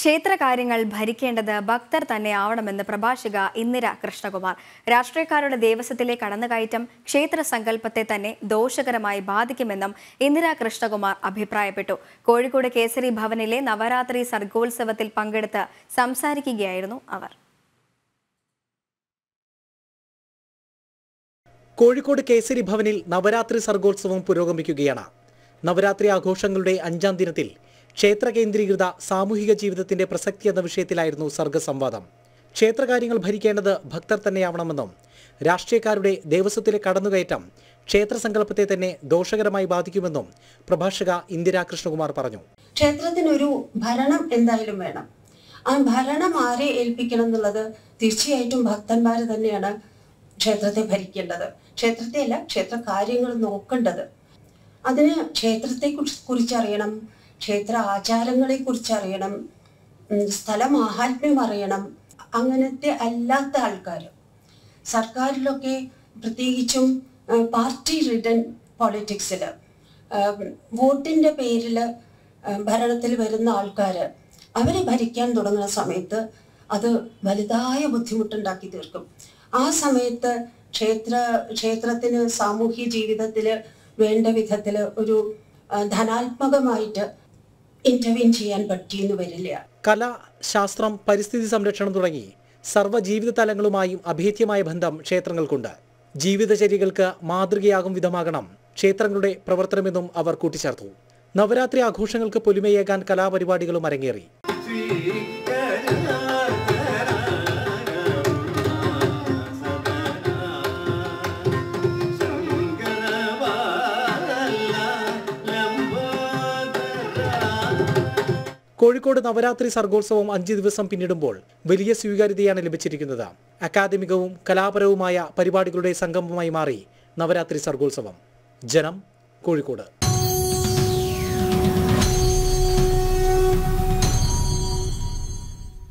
ക്ഷേത്രകാര്യങ്ങൾ ഭരിക്കേണ്ടത് ഭക്തർ തന്നെയാവണമെന്ന് പ്രഭാഷക ഇന്ദിര കൃഷ്ണകുമാർ രാഷ്ട്രീയക്കാരുടെ ദേവസ്വത്തിലെ കടന്നുകയറ്റം ക്ഷേത്ര സങ്കല്പത്തെ തന്നെ ദോഷകരമായി ബാധിക്കുമെന്നും ഇന്ദിര കൃഷ്ണകുമാർ അഭിപ്രായപ്പെട്ടു കോഴിക്കോട് കേസരി ഭവനിലെ നവരാത്രി സർഗോത്സവത്തിൽ പങ്കെടുത്ത് സംസാരിക്കുകയായിരുന്നു അവർ കോഴിക്കോട് കേസരി ഭവനിൽ നവരാത്രി സർഗോത്സവം പുരോഗമിക്കുകയാണ് നവരാത്രി ആഘോഷങ്ങളുടെ അഞ്ചാം ദിനത്തിൽ ക്ഷേത്ര കേന്ദ്രീകൃത സാമൂഹിക ജീവിതത്തിന്റെ പ്രസക്തി എന്ന വിഷയത്തിലായിരുന്നു സർഗസംവാദം ക്ഷേത്രകാര്യങ്ങൾ ഭരിക്കേണ്ടത് ഭക്തർ തന്നെയാവണമെന്നും രാഷ്ട്രീയക്കാരുടെ ദേവസ്വത്തിലെ കടന്നുകയറ്റം ക്ഷേത്ര സങ്കല്പത്തെ തന്നെ ദോഷകരമായി ബാധിക്കുമെന്നും പ്രഭാഷക ഇന്ദിരാ കൃഷ്ണകുമാർ പറഞ്ഞു ക്ഷേത്രത്തിനൊരു ഭരണം എന്തായാലും വേണം ആ ഭരണം ആരെ ഏൽപ്പിക്കണം എന്നുള്ളത് തീർച്ചയായിട്ടും ഭക്തന്മാർ തന്നെയാണ് ക്ഷേത്രത്തെ ഭരിക്കേണ്ടത് ക്ഷേത്രത്തെ അല്ല ക്ഷേത്ര കാര്യങ്ങൾ നോക്കേണ്ടത് അതിന് ക്ഷേത്രത്തെ കുറിച്ച് അറിയണം ക്ഷേത്ര ആചാരങ്ങളെ കുറിച്ച് അറിയണം ഉം, സ്ഥലമാഹാത്മ്യം അറിയണം അങ്ങനത്തെ അല്ലാത്ത ആൾക്കാർ സർക്കാരിലൊക്കെ പ്രത്യേകിച്ചും പാർട്ടി റിട്ടൺ പൊളിറ്റിക്സിൽ വോട്ടിൻ്റെ പേരിൽ ഭരണത്തിൽ വരുന്ന ആൾക്കാർ അവരെ ഭരിക്കാൻ തുടങ്ങുന്ന സമയത്ത് അത് വലുതായ ബുദ്ധിമുട്ടുണ്ടാക്കി തീർക്കും ആ സമയത്ത് ക്ഷേത്ര ക്ഷേത്രത്തിന് സാമൂഹ്യ ജീവിതത്തിൽ വേണ്ട വിധത്തിൽ ഒരു ആ, ധനാത്മകമായിട്ട് ഇന്റർവീൻ ചെയ്യാൻ പറ്റിയെന്ന് വരില്ല കല ശാസ്ത്രം പരിസ്ഥിതി സംരക്ഷണം തുടങ്ങി സർവ്വ ജീവിത തലങ്ങളുമായും അഭേദ്യമായ ബന്ധം ക്ഷേത്രങ്ങൾക്കുണ്ട് ജീവിതചര്യകൾക്ക് മാതൃകയാകും വിധമാകണം ക്ഷേത്രങ്ങളുടെ പ്രവർത്തനമെന്നും അവർ കൂട്ടിച്ചേർത്തു നവരാത്രി ആഘോഷങ്ങൾക്ക് പൊലിമയേകാൻ കലാപരിപാടികളും അരങ്ങേറി കോഴിക്കോട് നവരാത്രി സർഗോത്സവം അഞ്ച് ദിവസം പിന്നിടുമ്പോൾ വലിയ സ്വീകാര്യതയാണ് ലഭിച്ചിരിക്കുന്നത് അക്കാദമികവും കലാപരവുമായ പരിപാടികളുടെ സംഗമമായി മാറി നവരാത്രി സർഗോത്സവം ജനം കോഴിക്കോട്